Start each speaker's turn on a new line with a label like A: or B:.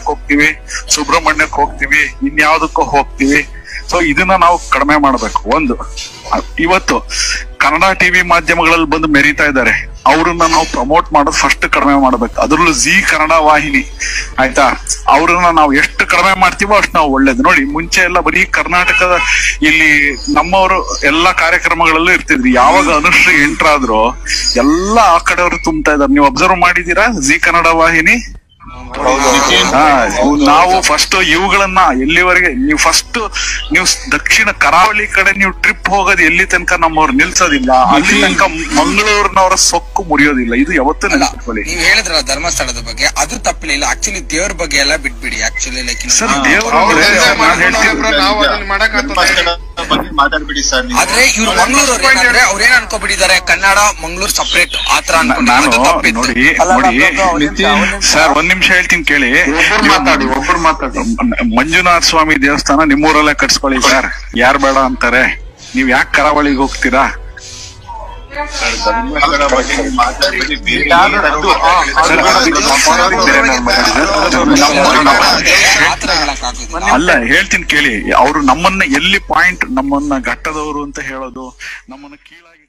A: ಧರ್ಮಸ್ಥಳಕ್ಕೆ ಹೋಗ್ತೀವಿ ಸುಬ್ರಹ್ಮಣ್ಯಕ್ಕೆ ಹೋಗ್ತೀವಿ ಇನ್ಯಾವುದಕ್ಕೋ ಹೋಗ್ತೀವಿ ಸೊ ಇದನ್ನ ನಾವು ಕಡಿಮೆ ಮಾಡ್ಬೇಕು ಒಂದು ಅ- ಇವತ್ತು ಕನ್ನಡ ಟಿವಿ ಮಾಧ್ಯಮಗಳಲ್ಲಿ ಬಂದು ಮೆರೀತಾ ಇದ್ದಾರೆ ಅವ್ರನ್ನ ನಾವು ಪ್ರಮೋಟ್ ಮಾಡೋದು ಫಸ್ಟ್ ಕಡಿಮೆ ಮಾಡ್ಬೇಕು ಅದ್ರಲ್ಲೂ ಜಿ ಕನ್ನಡ ವಾಹಿನಿ ಆಯ್ತಾ ಅವ್ರನ್ನ ನಾವು ಎಷ್ಟು ಕಡಿಮೆ ಮಾಡ್ತೀವೋ ಅಷ್ಟು ನಾವು ಒಳ್ಳೇದು ನೋಡಿ ಮುಂಚೆ ಎಲ್ಲ ಬರೀ ಕರ್ನಾಟಕದ ಇಲ್ಲಿ ನಮ್ಮವರು ಎಲ್ಲಾ ಕಾರ್ಯಕ್ರಮಗಳಲ್ಲೂ ಇರ್ತಿದ್ರಿ ಯಾವಾಗ ಅನುಶ್ರೀ ಎಂಟರ್ ಆದ್ರೂ ಎಲ್ಲಾ ಆ ಕಡೆಯವರು ತುಂಬ್ತಾ ಇದಾರೆ ನೀವು ಅಬ್ಸರ್ವ್ ಮಾಡಿದೀರಾ ಜಿ ಕನ್ನಡ ವಾಹಿನಿ ಹಾ, ನಾವು ಫಸ್ಟ್ ಇವುಗಳನ್ನ ಎಲ್ಲಿವರೆಗೆ ನೀವು ಫಸ್ಟ್ ನೀವು ಸ್- ದಕ್ಷಿಣ ಕರಾವಳಿ ಕಡೆ ನೀವು ಟ್ರಿಪ್ ಹೋಗೋದು ಎಲ್ಲಿ ತನಕ ನಮ್ಮವ್ರು ನಿಲ್ಸೋದಿಲ್ಲ ಅಲ್ಲಿ ತನಕ ಮಂಗಳೂರಿನವರ ಸೊಕ್ಕು ಮುರಿಯೋದಿಲ್ಲ ಇದು ಯಾವತ್ತೂ
B: ಅಲ್ಲ
A: ನೆನಪಿಟ್ಕೊಳ್ಳಿ
B: ನೀವ್ ಹೇಳಿದ್ರಲ್ಲ ಧರ್ಮಸ್ಥಳದ ಬಗ್ಗೆ ಅದು ತಪ್ಪಲಿಲ್ಲ ಆಕ್ಚುಲಿ ದೇವ್ರ ಬಗ್ಗೆ ಎಲ್ಲ ಬಿಟ್ಬಿಡಿ ಆಕ್ಚುಲಿ ಲೈಕ್
A: ಸರ್ ದೇವರು
C: ಅವ್ರು
A: ಅಂದ್ರೆ
C: ಎಂಜಾಯ್
A: ನಾನ್
C: ಮಾಡ್ಕೊಂಡು
A: ಹೇಳ್ತೀನಿ
C: ಹೋಗೋಬ್ರು, ನಾವು ಅದನ್ನ ಮಾಡಕ್ಕಾಗ್ತದೆ
D: ಧರ್ಮಸ್ಥಳ ಬಗ್ಗೆ ಮಾತಾಡ್ಬಿಡಿ ಸರ್ ನೀವು
B: ಆದ್ರೆ ಇವ್ರು ಮಂಗಳೂರು ಏನಂದ್ರೆ ಅವ್ರ ಏನ್ ಅನ್ಕೋಬಿಟ್ಟಿದ್ದಾರೆ ಕನ್ನಡ ಮಂಗಳೂರು ಸಪರೇಟ್ ಆತರ
A: ನಾ-
B: ಅನ್ಕೊಂಡು
A: ನಾನು
B: ಅದು ತಪ್ಪಿತ್ತು.
A: ನೋಡಿ
E: ಅಲ್ಲ, ಅಲ್ಲ,
A: ನೋಡಿ
E: ಅಲ್ಲ, ಒಂದ್ ನಿಮಿಷ, ಒಂದ್ ನಿಮಿಷ.
A: ಸರ್ ಒಂದ್ ನಿಮಿಷ ಹೇಳ್ತೀನಿ ಕೇಳಿ
D: ಒಬ್ರು ಮಾತಾಡಿ ಒಬ್ರು ಮಾತಾಡಿ
A: ಮಂಜುನಾಥ ಸ್ವಾಮಿ ದೇವಸ್ಥಾನ ನಿಮ್ಮೂರಲ್ಲೇ ಕಟ್ಸ್ಕೊಳ್ಳಿ ಸರ್ ಯಾರ್ ಬೇಡ ಅಂತಾರೆ ನೀವ್ ಯಾಕೆ ಕರಾವಳಿಗೆ ಹೋಗ್ತೀರಾ
D: ಧರ್ಮಸ್ಥಳ ಬಗ್ಗೆ ನೀವು ಮಾತಾಡ್ಬಿಡಿ ಬೇರೆ
E: ಯಾರು-
D: ಏನಾದ್ರು
E: ಅದು- ಆ-
A: ಸರ್,
D: ಮಾತಾಡಿ.
A: ಅದು-
B: ಆ ತರ ಹೇಳಕ್ಕಾಗೋದಿಲ್ಲ.
A: ಅಲ್ಲ ಹೇಳ್ತೀನಿ ಕೇಳಿ ಅವರು ನಮ್ಮನ್ನ ಎಲ್ಲಿ ಪಾಯಿಂಟ್ ನಮ್ಮನ್ನ ಘಟ್ಟದವರು ಅಂತ ಹೇಳೋದು ನಮ್ಮನ್ನ ಕೀಳಾಗಿ